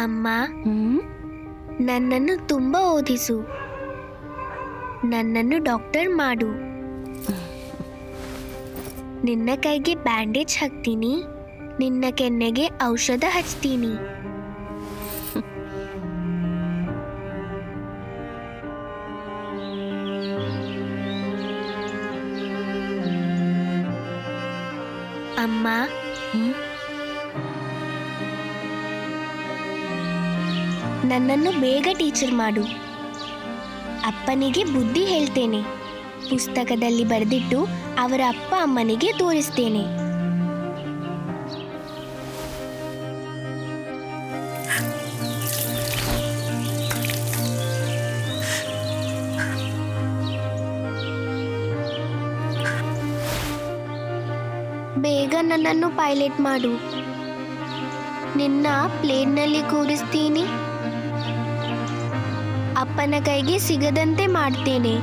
ಅಮ್ಮ ಹ್ಮ್ ನನ್ನನ್ನು ತುಂಬ ಓದಿಸು ನನ್ನನ್ನು ಡಾಕ್ಟರ್ ಮಾಡು ನಿನ್ನ ಕೈಗೆ ಬ್ಯಾಂಡೇಜ್ ಹಾಕ್ತೀನಿ ನಿನ್ನ ಕೆನ್ನೆಗೆ ಔಷಧ ಹಚ್ತೀನಿ ಅಮ್ಮ ಹ್ಮ್? ನನ್ನನ್ನು ಬೇಗ ಟೀಚರ್ ಮಾಡು ಅಪ್ಪನಿಗೆ ಬುದ್ಧಿ ಹೇಳ್ತೇನೆ ಪುಸ್ತಕದಲ್ಲಿ ಬರೆದಿಟ್ಟು ಅವರ ಅಪ್ಪ ಅಮ್ಮನಿಗೆ ತೋರಿಸ್ತೇನೆ ಬೇಗ ನನ್ನನ್ನು ಪೈಲಟ್ ಮಾಡು ನಿನ್ನ ಪ್ಲೇನ್ನಲ್ಲಿ ಕೂರಿಸ್ತೀನಿ ಅಪ್ಪನ ಕೈಗೆ ಸಿಗದಂತೆ ಮಾಡ್ತೇನೆ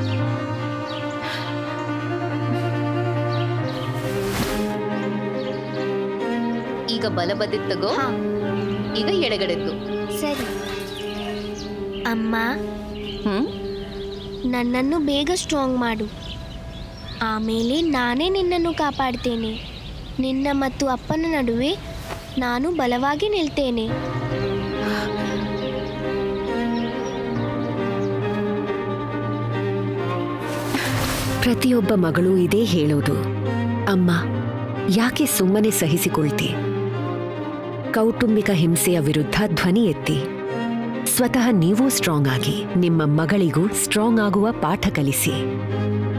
ಈಗ ಬಲ ಬದಿದ್ ತಗೋ ಹಾ ಈಗ ಎಡಗಡೆದ್ದು ಸರಿ ಅಮ್ಮ ಹ್ಮ್ ನನ್ನನ್ನು ಬೇಗ ಸ್ಟ್ರಾಂಗ್ ಮಾಡು ಆಮೇಲೆ ನಾನೇ ನಿನ್ನನ್ನು ಕಾಪಾಡ್ತೇನೆ ನಿನ್ನ ಮತ್ತು ಅಪ್ಪನ ನಡುವೆ ನಾನು ಬಲವಾಗಿ ನಿಲ್ತೇನೆ ಪ್ರತಿಯೊಬ್ಬ ಮಗಳು ಇದೇ ಹೇಳೋದು ಅಮ್ಮ ಯಾಕೆ ಸುಮ್ಮನೆ ಸಹಿಸಿಕೊಳ್ತಿ ಕೌಟುಂಬಿಕ ಹಿಂಸೆಯ ವಿರುದ್ಧ ಧ್ವನಿ ಎತ್ತಿ ಸ್ವತಃ ನೀವೂ ಸ್ಟ್ರಾಂಗ್ ಆಗಿ ನಿಮ್ಮ ಮಗಳಿಗೂ ಸ್ಟ್ರಾಂಗ್ ಆಗುವ ಪಾಠ ಕಲಿಸಿ